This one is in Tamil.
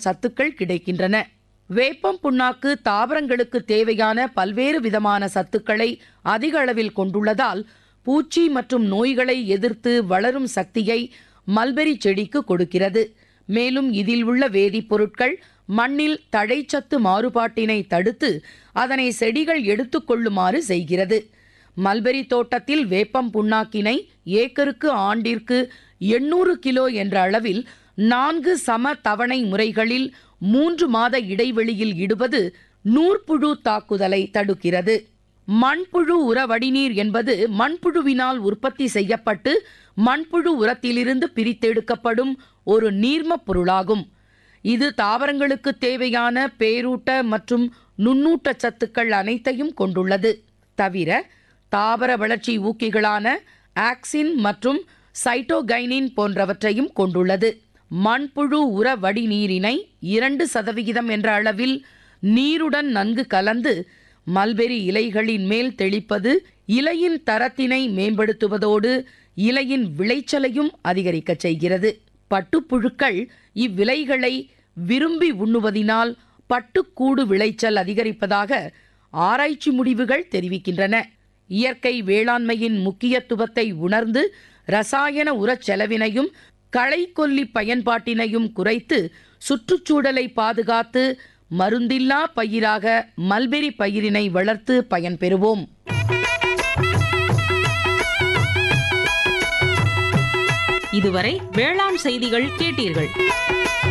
சத்துக்கள் கிடைக்கின்றன வேப்பம் புண்ணாக்கு தாவரங்களுக்கு தேவையான பல்வேறு விதமான சத்துக்களை அதிக அளவில் கொண்டுள்ளதால் பூச்சி மற்றும் நோய்களை எதிர்த்து வளரும் சக்தியை மல்பெரி செடிக்கு கொடுக்கிறது மேலும் இதில் உள்ள வேதிப்பொருட்கள் மண்ணில் தழைச்சத்து மாறுபாட்டினை தடுத்து அதனை செடிகள் எடுத்துக்கொள்ளுமாறு செய்கிறது மல்பெரி தோட்டத்தில் வேப்பம் புண்ணாக்கினை ஏக்கருக்கு ஆண்டிற்கு எண்ணூறு கிலோ என்ற அளவில் நான்கு சம தவணை முறைகளில் மூன்று மாத இடைவெளியில் இடுவது நூற்புழு தாக்குதலை தடுக்கிறது மண்புழு உர வடிநீர் என்பது மண்புழுவினால் உற்பத்தி செய்யப்பட்டு மண்புழு உரத்திலிருந்து பிரித்தெடுக்கப்படும் ஒரு நீர்மப் பொருளாகும் இது தாவரங்களுக்கு தேவையான பேரூட்ட மற்றும் நுண்ணூட்ட சத்துக்கள் அனைத்தையும் கொண்டுள்ளது தவிர தாவர வளர்ச்சி ஊக்கிகளான ஆக்சின் மற்றும் சைட்டோகைனின் போன்றவற்றையும் கொண்டுள்ளது மண்புழு உர வடிநீரினை இரண்டு சதவிகிதம் என்ற அளவில் நீருடன் நன்கு கலந்து மல்பெரி இலைகளின் மேல் தெளிப்பது இலையின் தரத்தினை மேம்படுத்துவதோடு இலையின் விளைச்சலையும் அதிகரிக்கச் செய்கிறது பட்டுப்புழுக்கள் இவ்விலைகளை விரும்பி உண்ணுவதினால் பட்டுக்கூடு விளைச்சல் அதிகரிப்பதாக ஆராய்ச்சி முடிவுகள் தெரிவிக்கின்றன இயற்கை வேளாண்மையின் முக்கியத்துவத்தை உணர்ந்து ரசாயன உரச் செலவினையும் களைக்கொல்லி பயன்பாட்டினையும் குறைத்து சுற்றுச்சூழலை பாதுகாத்து மருந்தில்லா பயிராக மல்பெரி பயிரினை வளர்த்து பயன்பெறுவோம் இதுவரை வேளாண் செய்திகள் கேட்டீர்கள்